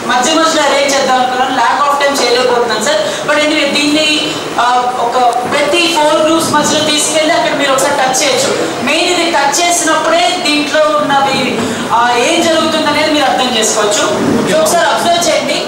మధ్య మధ్యలో అరేంజ్ చేద్దాం అనుకున్నాను ల్యాక్ ఆఫ్ టైం చేయలేకపోతున్నాను సార్ బట్ ఎనివే దీన్ని ఆ, ఒక ప్రతి ఫోర్ గ్రూప్స్ మధ్యలో తీసుకెళ్ళి అక్కడ మీరు ఒకసారి టచ్ చేయొచ్చు మెయిన్ ఇది టచ్ చేసినప్పుడే దీంట్లో ఉన్నవి ఆ, ఏం జరుగుతుంది అనేది మీరు అర్థం చేసుకోవచ్చు సో ఒకసారి అబ్జర్వ్ చేయండి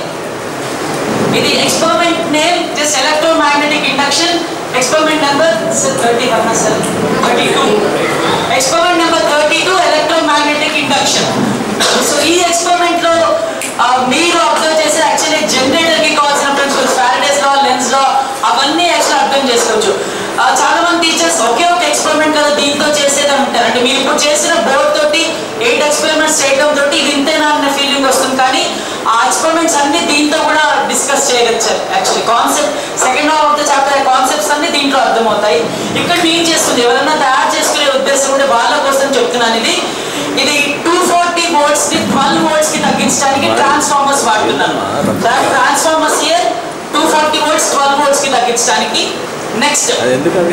ఇది experiment name just electromagnetic induction experiment number thirty one sir thirty two experiment number thirty two electromagnetic induction so ఈ ఎక్స్పెరిమెంట్ లో ఆ, మీరు అబ్జర్వ్ చేసే యాక్చువల్లీ జనరేటర్ కి కావాల్సిన principles Faraday's law Lenz's law అవన్నీ యాక్చువల్ అర్థం చేసుకోవచ్చు ఆ, చాలా మంది టీచర్స్ ఒకే ఒక ఎక్స్పెరిమెంట్ కదా దీంతో చేసేది అంటారు అంటే మీరు ఇప్పుడు చేసిన బోర్డ్ తోటి ఎయిట్ ఎక్స్పెరిమెంట్స్ చేయడం తోటి ఇది ఇంతేనా అన్న ఫీలింగ్ వస్తుంది కానీ ఆ ఎక్స్పెరిమెంట్స్ అన్ని దీంతో కూడా డిస్కస్ చేయగలిగారు actually concept second half of the chapter concepts అన్ని దీంట్లో అర్థమవుతాయి ఇక్కడ నేను చేస్తుంది ఎవరైనా తయారు చేసుకునే ఉద్దేశం ఉంటే వాళ్ళ కోసం చెప్తున్నాను ఇది ఇది టూ ఫార్టీ వోల్ట్స్ ని ట్వెల్వ్ వోల్ట్స్ కి తగ్గించడానికి ట్రాన్స్ఫార్మర్స్ వాడుతున్నాను transformers here two forty volts twelve volts కి తగ్గించడానికి నెక్స్ట్ అది ఎందుకు అది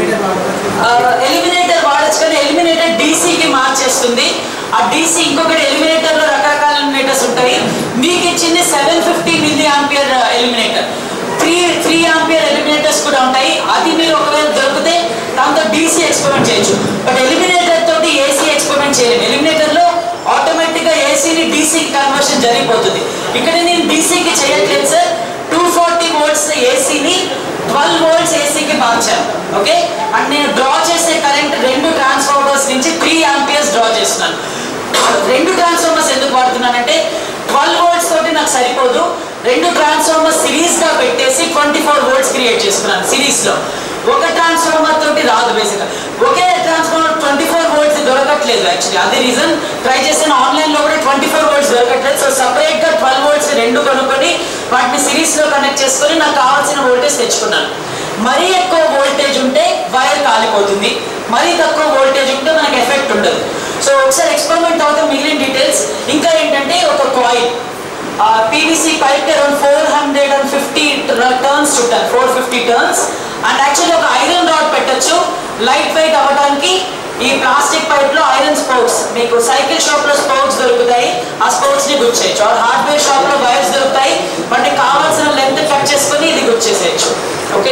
ఎలిమినేటర్ వాడచ్చు కానీ ఎలిమినేటర్ డీసీకి మార్చేస్తుంది ఆ డీసీ ఇంకొకటి ఎలిమినేటర్ లో రకరకాల ఎలిమినేటర్స్ ఉంటాయి మీకు ఇచ్చింది seven fifty milli ampere eliminator three three ampere eliminators కూడా ఉంటాయి అది మీరు ఒకవేళ దొరికితే దాంతో డీసీ ఎక్స్పెరిమెంట్ చేయొచ్చు బట్ ఎలిమినేటర్ తోటి ఏసీ ఎక్స్పెరిమెంట్ చేయలేము ఎలిమినేటర్ లో ఆటోమేటిక్ గా ఏసీని డీసీకి కన్వర్షన్ జరిగిపోతుంది ఇక్కడ నేను డీసీకి చేయట్లేదు సార్ టూ ఫార్టీ వోల్ట్స్ ఏసీని ట్వెల్వ్ వోల్ట్స్ ఏసీకి మార్చాను ఓకే అండ్ నేను డ్రా చేసే కరెంట్ రెండు ట్రాన్స్ఫార్మర్స్ నుంచి త్రీ ఆంపియర్స్ డ్రా చేస్తున్నాను రెండు ట్రాన్స్ఫార్మర్స్ ఎందుకు వాడుతున్నానంటే ట్వెల్వ్ వోల్ట్స్ తోటి నాకు సరిపోదు రెండు ట్రాన్స్ఫార్మర్స్ సిరీస్ గా పెట్టేసి ట్వంటీ ఫోర్ వోల్ట్స్ క్రియేట్ చేసుకున్నాను సిరీస్ లో ఒక ట్రాన్స్ఫార్మర్ తోటి రాదు బేసిక్ ఒకే ట్రాన్స్ఫార్మర్ ట్వంటీ ఫోర్ వోల్ట్స్ దొరకట్లేదు యాక్చువల్లీ అదే రీజన్ ట్రై చేసిన ఆన్లైన్ లో కూడా ట్వంటీ ఫోర్ వోల్ట్స్ దొరకట్లేదు సో సపరేట్ గా ట్వెల్వ్ వోల్ట్స్ రెండు కొనుక్కొని వాటిని సిరీస్ లో కనెక్ట్ చేసుకొని నాకు కావాల్సిన వోల్టేజ్ తెచ్చుకున్నాను మరీ ఎక్కువ వోల్టేజ్ ఉంటే వైర్ కాలిపోతుంది మరీ తక్కువ వోల్టేజ్ ఉంటే మనకి ఎఫెక్ట్ ఉండదు సో ఒకసారి ఎక్స్పెరిమెంట్ అవుతా మిగిలిన డీటెయిల్స్ ఇంకా ఏంటంటే ఒక coil PVC pipe around four hundred and fifty turns చుట్టాను four fifty turns and actually ఒక ఐరన్ రాడ్ పెట్టొచ్చు లైట్ వెయిట్ అవ్వడానికి ఈ ప్లాస్టిక్ పైప్ లో ఐరన్ స్పోక్స్ మీకు సైకిల్ షాప్ లో స్పోక్స్ దొరుకుతాయి ఆ స్పోక్స్ ని గుర్తు చేయొచ్చు ఆర్ హార్డ్వేర్ షాప్ లో వైర్స్ దొరుకుతాయి వాటికి కావాల్సిన లెంత్ కట్ చేసుకొని ఇది గుర్తు చేసేయచ్చు ఓకే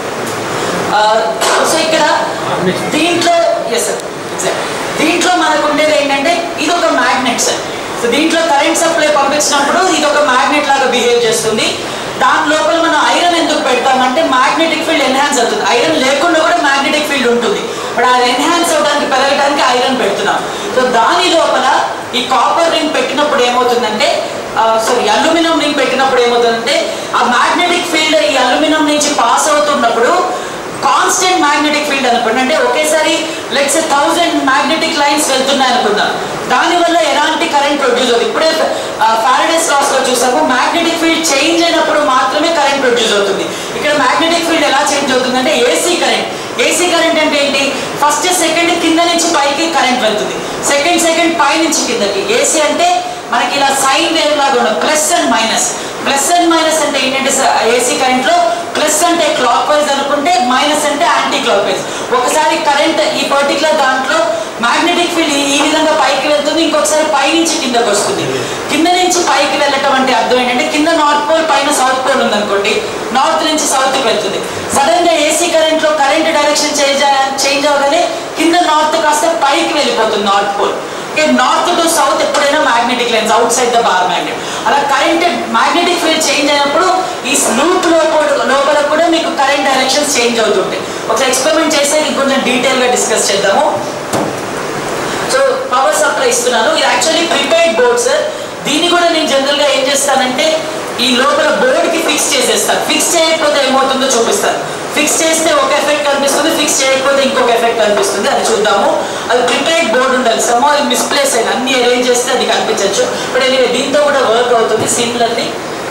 సో ఇక్కడ దీంట్లో ఎస్ సార్ దీంట్లో మనకు ఉండేది ఏంటంటే ఇది ఒక మ్యాగ్నెట్ సార్ సో దీంట్లో కరెంట్ సప్లై పంపించినప్పుడు ఇది ఒక మ్యాగ్నెట్ లాగా బిహేవ్ చేస్తుంది దాని లోపల మనం ఐరన్ ఎందుకు పెడతామంటే మ్యాగ్నెటిక్ ఫీల్డ్ ఎన్హాన్స్ అవుతుంది ఐరన్ లేకుండా కూడా మ్యాగ్నెటిక్ ఫీల్డ్ ఉంటుంది బట్ అది ఎన్హాన్స్ అవడానికి పెరగడానికి ఐరన్ పెడుతున్నాం సో దాని లోపల ఈ కాపర్ రింగ్ పెట్టినప్పుడు ఏమవుతుందంటే సారీ అల్యూమినియం రింగ్ పెట్టినప్పుడు ఏమవుతుందంటే ఆ మ్యాగ్నెటిక్ ఫీల్డ్ ఈ అల్యూమినియం నుంచి పాస్ అవుతున్నప్పుడు కాన్స్టెంట్ మ్యాగ్నెటిక్ ఫీల్డ్ అనుకోండి అంటే ఒకేసారి లెట్స్ థౌజండ్ మ్యాగ్నెటిక్ లైన్స్ వెళ్తున్నాయి అనుకుందాం దానివల్ల ఎలాంటి కరెంట్ ప్రొడ్యూస్ అవుతుంది ఇప్పుడే ఫారడేస్ లాస్ లో చూసాము మ్యాగ్నెటిక్ ఫీల్డ్ చేంజ్ అయినప్పుడు మాత్రమే కరెంట్ ప్రొడ్యూస్ అవుతుంది ఇక్కడ మ్యాగ్నెటిక్ ఫీల్డ్ ఎలా చేంజ్ అవుతుంది అంటే ఏసీ కరెంట్ ఏసీ కరెంట్ అంటే ఏంటి ఫస్ట్ సెకండ్ కింద నుంచి పైకి కరెంట్ వెళ్తుంది సెకండ్ సెకండ్ పై నుంచి కిందకి ఏసీ అంటే మనకి ఇలా సైన్ వేవ్ లాగా ఉండదు plus and minus plus and minus అంటే ఏంటంటే ఏసీ కరెంట్ లో ప్లస్ అంటే క్లాక్ వైజ్ అనుకుంటే మైనస్ అంటే యాంటీ క్లాక్ వైజ్ ఒకసారి కరెంట్ ఈ పర్టికులర్ దాంట్లో మ్యాగ్నెటిక్ ఫీల్డ్ ఈ విధంగా పైకి వెళ్తుంది ఇంకొకసారి పై నుంచి కిందకు వస్తుంది కింద నుంచి పైకి వెళ్ళటం అంటే అర్థం ఏంటంటే కింద నార్త్ పోల్ పైన సౌత్ పోల్ ఉంది అనుకోండి నార్త్ నుంచి సౌత్ కి వెళ్తుంది సడన్ గా ఏసీ కరెంట్ లో కరెంట్ డైరెక్షన్ చేంజ్ చేంజ్ అవగానే కింద నార్త్ కాస్త పైకి వెళ్ళిపోతుంది north pole okay north to south ఎప్పుడైనా magnetic lines outside the bar magnet అలా కరెంట్ మ్యాగ్నెటిక్ ఫీల్డ్ చేంజ్ అయినప్పుడు ఈ లూప్ లోపల లోపల కూడా మీకు కరెంట్ డైరెక్షన్స్ చేంజ్ అవుతుంటాయి ఒకసారి ఎక్స్పెరిమెంట్ చేస్తే ఇంకొంచెం డీటెయిల్ గా డిస్కస్ చేద్దాము సో పవర్ సప్లై ఇస్తున్నాను ఇది యాక్చువల్లీ ప్రిపేర్డ్ బోర్డ్ సార్ దీన్ని కూడా నేను జనరల్ గా ఏం చేస్తానంటే ఈ లోపల బోర్డ్ కి ఫిక్స్ చేసేస్తాను ఫిక్స్ చేయకపోతే ఏమవుతుందో చూపిస్తాను ఫిక్స్ చేస్తే ఒక ఎఫెక్ట్ కనిపిస్తుంది ఫిక్స్ చేయకపోతే ఇంకొక ఎఫెక్ట్ కనిపిస్తుంది అది చూద్దాము అది ప్రిపేర్డ్ బోర్డ్ ఉండాలి సమ్ అది మిస్ప్లేస్ అయింది అన్ని అరేంజ్ చేస్తే అది కనిపించవచ్చు బట్ ఎనివే దీంతో కూడా వర్క్ అవుతుంది similarly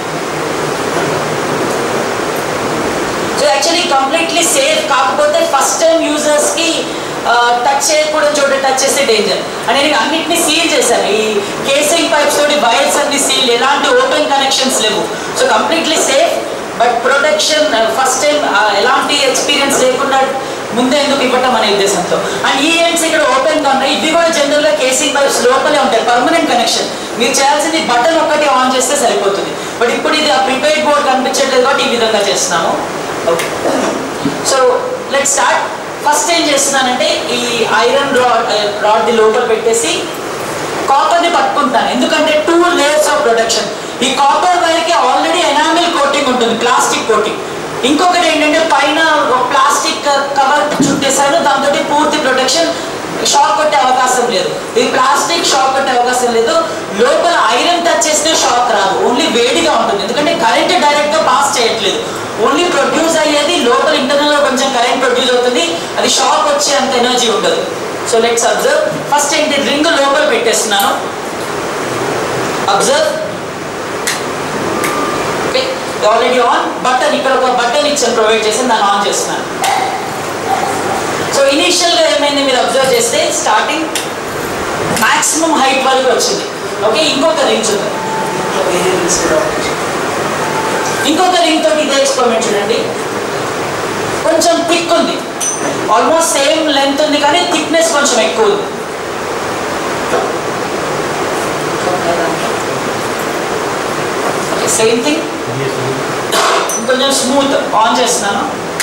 so actually completely safe కాకపోతే ఫస్ట్ టైం యూజర్స్ కి టచ్ చేయకూడదు చోట టచ్ చేసే డేంజర్ అంటే నేను అన్నిటిని సీల్ చేశాను ఈ కేసింగ్ పైప్స్ తోటి వైర్స్ అన్ని సీల్ ఎలాంటి ఓపెన్ కనెక్షన్స్ లేవు so completely safe but protection first time ఎలాంటి ఎక్స్పీరియన్స్ లేకుండా ముందే ఎందుకు ఇవ్వటం అనే ఉద్దేశంతో అండ్ ఈ ఎండ్స్ ఇక్కడ ఓపెన్ గా ఉన్నాయి ఇవి కూడా జనరల్ గా కేసింగ్ పైప్స్ లోపలే ఉంటాయి పర్మనెంట్ కనెక్షన్ మీరు చేయాల్సింది బటన్ ఒక్కటి ఆన్ చేస్తే సరిపోతుంది బట్ ఇప్పుడు ఇది ఆ ప్రిపేర్డ్ బోర్డ్ కనిపించట్లేదు కాబట్టి ఈ విధంగా చేస్తున్నాము okay so let start first ఏం చేస్తున్నానంటే ఈ ఐరన్ రాడ్ రాడ్ లోపల పెట్టేసి కాపర్ ని పట్టుకుంటాను ఎందుకంటే టూ లేయర్స్ ఆఫ్ ప్రొటెక్షన్ ఈ కాపర్ వైర్ కి ఆల్రెడీ ఎనామిల్ కోటింగ్ ఉంటుంది ప్లాస్టిక్ కోటింగ్ ఇంకొకటి ఏంటంటే పైన ప్లాస్టిక్ కవర్ చుట్టేసాను దాంతో పూర్తి ప్రొటెక్షన్ షాక్ కొట్టే అవకాశం లేదు ఈ ప్లాస్టిక్ షాక్ కొట్టే అవకాశం లేదు లోపల ఐరన్ టచ్ చేస్తే షాక్ రాదు ఓన్లీ వేడిగా ఉంటుంది ఎందుకంటే కరెంట్ డైరెక్ట్ గా పాస్ చేయట్లేదు ఓన్లీ ప్రొడ్యూస్ అయ్యేది లోపల ఇంటర్నల్ లో కొంచెం కరెంట్ ప్రొడ్యూస్ అవుతుంది అది షాక్ వచ్చే అంత ఎనర్జీ ఉండదు సో లెట్స్ అబ్జర్వ్ ఫస్ట్ ఏంటి రింగ్ లోపల పెట్టేస్తున్నాను observe okay already on button ఇక్కడ ఒక బటన్ ఇచ్చాను ప్రొవైడ్ చేసి దాన్ని ఆన్ చేస్తున్నాను సో ఇనీషియల్ గా ఏమైంది మీరు అబ్జర్వ్ చేస్తే స్టార్టింగ్ మాక్సిమం హైట్ వరకు వచ్చింది ఓకే ఇంకొక రింగ్ చూద్దాం ఇంకొక రింగ్ తోటి ఇదే ఎక్స్పెరిమెంట్ చూడండి కొంచెం థిక్ ఉంది ఆల్మోస్ట్ సేమ్ లెంత్ ఉంది కానీ థిక్నెస్ కొంచెం ఎక్కువ ఉంది సేమ్ థింగ్ కొంచెం స్మూత్ ఆన్ చేస్తున్నాను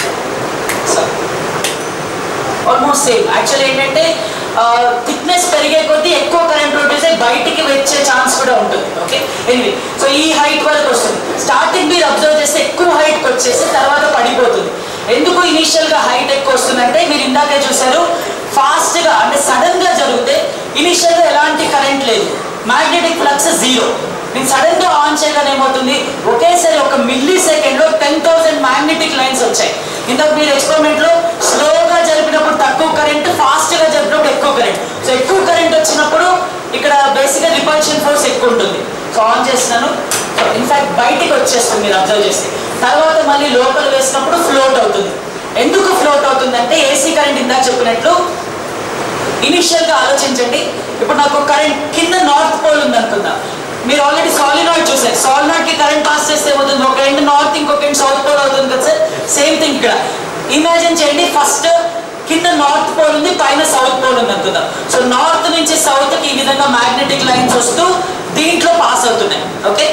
ఆల్మోస్ట్ సేమ్ యాక్చువల్ ఏంటంటే థిక్నెస్ పెరిగే కొద్దీ ఎక్కువ కరెంట్ ప్రొడ్యూస్ అయ్యి బయటికి వచ్చే ఛాన్స్ కూడా ఉంటుంది ఓకే ఎనివే సో ఈ హైట్ వరకు వస్తుంది స్టార్టింగ్ మీరు అబ్జర్వ్ చేస్తే ఎక్కువ హైట్కి వచ్చేసి తర్వాత పడిపోతుంది ఎందుకు ఇనీషియల్ గా హైట్ ఎక్కువ వస్తుందంటే మీరు ఇందాకే చూసారు ఫాస్ట్ గా అంటే సడన్ గా జరిగితే ఇనిషియల్ గా ఎలాంటి కరెంట్ లేదు మ్యాగ్నెటిక్ ఫ్లక్స్ జీరో నేను సడన్ గా ఆన్ చేయగానే ఏమవుతుంది ఒకేసారి ఒక మిల్లీ సెకండ్ లో టెన్ థౌసండ్ మ్యాగ్నెటిక్ లైన్స్ వచ్చాయి ఇంతకు మీరు ఎక్స్పెరిమెంట్ లో స్లోగా జరిపినప్పుడు తక్కువ కరెంట్ ఫాస్ట్ గా జరిపినప్పుడు ఎక్కువ కరెంట్ సో ఎక్కువ కరెంట్ వచ్చినప్పుడు ఇక్కడ బేసిక్ గా రిపల్షన్ ఫోర్స్ ఎక్కువ ఉంటుంది సో ఆన్ చేస్తున్నాను ఇన్ఫాక్ట్ బయటికి వచ్చేస్తుంది మీరు అబ్జర్వ్ చేస్తే తర్వాత మళ్ళీ లోపల వేసినప్పుడు ఫ్లోట్ అవుతుంది ఎందుకు ఫ్లోట్ అవుతుందంటే ఏసీ కరెంట్ ఇందాక చెప్పినట్లు ఇనిషియల్ గా ఆలోచించండి ఇప్పుడు నాకు కరెంట్ కింద నార్త్ పోల్ ఉంది అనుకుందాం మీరు ఆల్రెడీ సాలినాయిడ్ చూసారు సాలినాయిడ్ కి కరెంట్ పాస్ చేస్తే ఏమవుతుంది ఒక ఎండ్ నార్త్ ఇంకొక ఎండ్ సౌత్ పోల్ అవుతుంది కదా సార్ సేమ్ థింగ్ ఇక్కడ ఇమాజిన్ చేయండి ఫస్ట్ కింద నార్త్ పోల్ ఉంది పైన సౌత్ పోల్ ఉంది అనుకుందాం సో నార్త్ నుంచి సౌత్ కి ఈ విధంగా మ్యాగ్నెటిక్ లైన్స్ వస్తూ దీంట్లో పాస్ అవుతున్నాయి ఓకే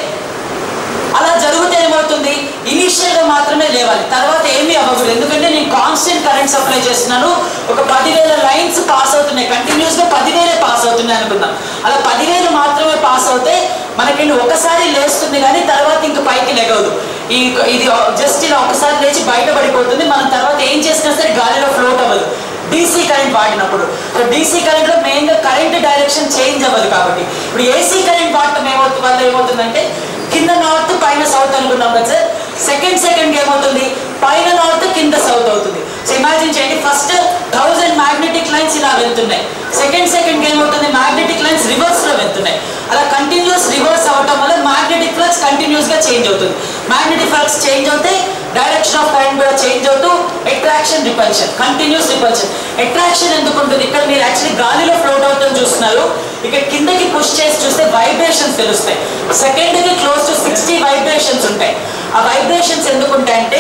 అలా జరిగితే ఏమవుతుంది ఇనీషియల్ గా మాత్రమే లేవాలి తర్వాత ఏమీ అవ్వకూడదు ఎందుకంటే నేను కాన్స్టెంట్ కరెంట్ సప్లై చేస్తున్నాను ఒక పదివేల లైన్స్ పాస్ అవుతున్నాయి కంటిన్యూస్ గా పదివేలే పాస్ అవుతున్నాయి అనుకుందాం అలా పదివేలు మాత్రమే పాస్ అవుతే మనకి ఒకసారి లేస్తుంది కానీ తర్వాత ఇంక పైకి లెగవదు ఈ ఇది జస్ట్ ఇలా ఒకసారి లేచి బయట పడిపోతుంది మనం తర్వాత ఏం చేసినా సరే గాలిలో ఫ్లోట్ అవ్వదు డీసీ కరెంట్ వాడినప్పుడు సో డీసీ కరెంట్ లో మెయిన్ గా కరెంట్ డైరెక్షన్ చేంజ్ అవ్వదు కాబట్టి ఇప్పుడు ఏసీ కరెంట్ వాడటం ఏమవుతుంది వల్ల ఏమవుతుందంటే కింద నార్త్ పైన సౌత్ అనుకున్నాం కదా సార్ సెకండ్ సెకండ్ ఏమవుతుంది పైన నార్త్ కింద సౌత్ అవుతుంది సో ఇమాజిన్ చేయండి ఫస్ట్ థౌజండ్ మ్యాగ్నెటిక్ లైన్స్ ఇలా వెళ్తున్నాయి సెకండ్ సెకండ్ ఏమవుతుంది మ్యాగ్నెటిక్ లైన్స్ రివర్స్ లో వెళ్తున్నాయి అలా కంటిన్యూస్ రివర్స్ అవటం వల్ల మ్యాగ్నెటిక్ ఫ్లక్స్ కంటిన్యూస్ గా చేంజ్ అవుతుంది మ్యాగ్నెటిక్ ఫ్లక్స్ చేంజ్ అవుతే డైరెక్షన్ ఆఫ్ కరెంట్ కూడా చేంజ్ అవుతూ attraction repulsion continuous repulsion attraction ఎందుకు ఉంటుంది ఇక్కడ మీరు యాక్చువల్లీ గాలిలో ఫ్లోట్ అవుతాం చూస్తున్నారు ఇక్కడ కిందకి పుష్ చేసి చూస్తే వైబ్రేషన్స్ తెలుస్తాయి సెకండ్ కి క్లోజ్ టు సిక్స్టీ వైబ్రేషన్స్ ఉంటాయి ఆ వైబ్రేషన్స్ ఎందుకు ఉంటాయంటే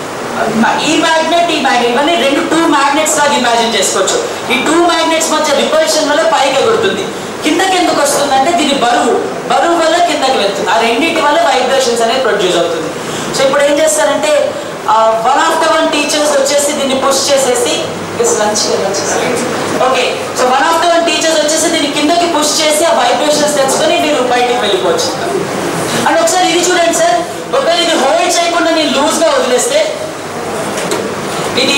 ఈ మ్యాగ్నెట్ ఈ మ్యాగ్నెట్ ఇవన్నీ రెండు టూ మ్యాగ్నెట్స్ లాగా ఇమాజిన్ చేసుకోవచ్చు ఈ టూ మ్యాగ్నెట్స్ మధ్య రిపల్షన్ వల్ల పైకి ఎగురుతుంది కిందకి ఎందుకు వస్తుందంటే దీని బరువు బరువు వల్ల కిందకి వెళ్తుంది ఆ రెండింటి వల్ల వైబ్రేషన్స్ అనేది ప్రొడ్యూస్ అవుతుంది సో ఇప్పుడు ఏం చేస్తారంటే one of the one teachers వచ్చేసి దీన్ని పుష్ చేసేసి launch okay so one of the one teachers వచ్చేసి దీన్ని కిందకి పుష్ చేసి ఆ వైబ్రేషన్స్ తెచ్చుకొని మీరు బయటికి వెళ్ళిపోవచ్చు అండ్ ఒకసారి ఇది చూడండి సార్ ఒకవేళ ఇది హోల్డ్ చేయకుండా నేను లూజ్ గా వదిలేస్తే ఇది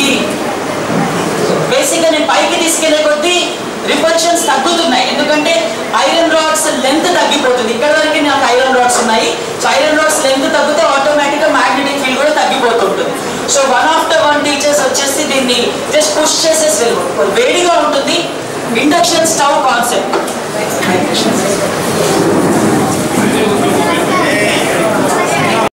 బేసిక్గా నేను పైకి తీసుకెళ్లే కొద్దీ రిపల్షన్స్ తగ్గుతున్నాయి ఎందుకంటే ఐరన్ రాడ్స్ లెంత్ తగ్గిపోతుంది ఇక్కడ వరకు నాకు ఐరన్ రాడ్స్ ఉన్నాయి సో ఐరన్ రాడ్స్ లెంత్ తగ్గితే ఆటోమేటిక్గా మ్యాగ్నెటిక్ ఫీల్డ్ కూడా తగ్గిపోతుంటుంది so one after one teachers వచ్చేసి దీన్ని జస్ట్ పుష్ చేసేసి వెళ్ళిపోతుంది వేడిగా ఉంటుంది ఇండక్షన్ స్టవ్